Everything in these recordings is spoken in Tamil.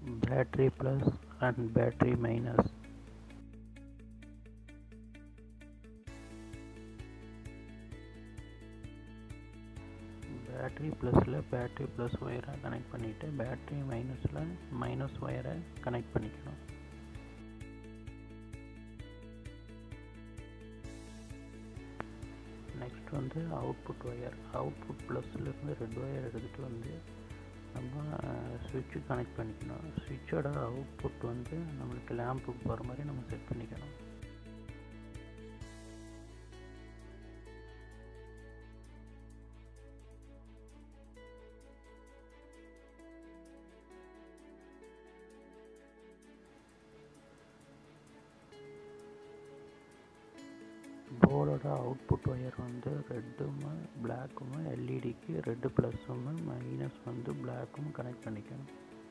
battery plus and battery minus battery ப்ளஸில் பேட்ரி ப்ளஸ் ஒயரை கனெக்ட் பண்ணிவிட்டு பேட்ரி மைனஸில் மைனஸ் ஒயரை கனெக்ட் பண்ணிக்கணும் நெக்ஸ்ட் வந்து அவுட்புட் ஒயர் அவுட்புட் ப்ளஸ்லேருந்து ரெட் ஒயர் எடுத்துகிட்டு வந்து நம்ம சுவிட்சு கனெக்ட் பண்ணிக்கணும் சுவிட்சோட அவுட்புட் வந்து நம்மளுக்கு லேம்புக்கு போகிற மாதிரி நம்ம செட் பண்ணிக்கணும் போர்டோட அவுட்புட் ஒயர் வந்து ரெட்டும் பிளாக்கும் எல்இடிக்கு ரெட்டு ப்ளஸ்ஸும் மைனஸ் வந்து பிளாக்கும் கனெக்ட் பண்ணிக்கணும்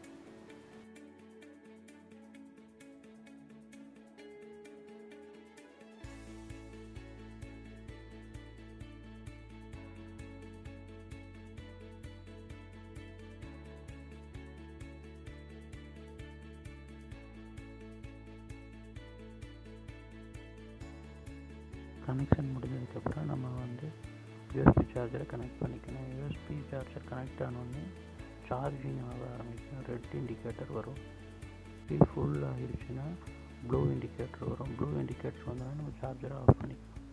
கனெக்ஷன் முடிஞ்சதுக்கப்புறம் நம்ம வந்து யூஎஸ்பி சார்ஜரை கனெக்ட் பண்ணிக்கணும் யூஎஸ்பி சார்ஜர் கனெக்ட் ஆனோடனே சார்ஜிங் ஆக ஆரம்பிக்கும் ரெட் இண்டிகேட்டர் வரும் ஸ்பீட் ஃபுல் ஆகிடுச்சுன்னா ப்ளூ இண்டிகேட்டர் வரும் ப்ளூ இண்டிகேட்டர் வந்தோடனே நம்ம சார்ஜரை ஆஃப் பண்ணிக்கலாம்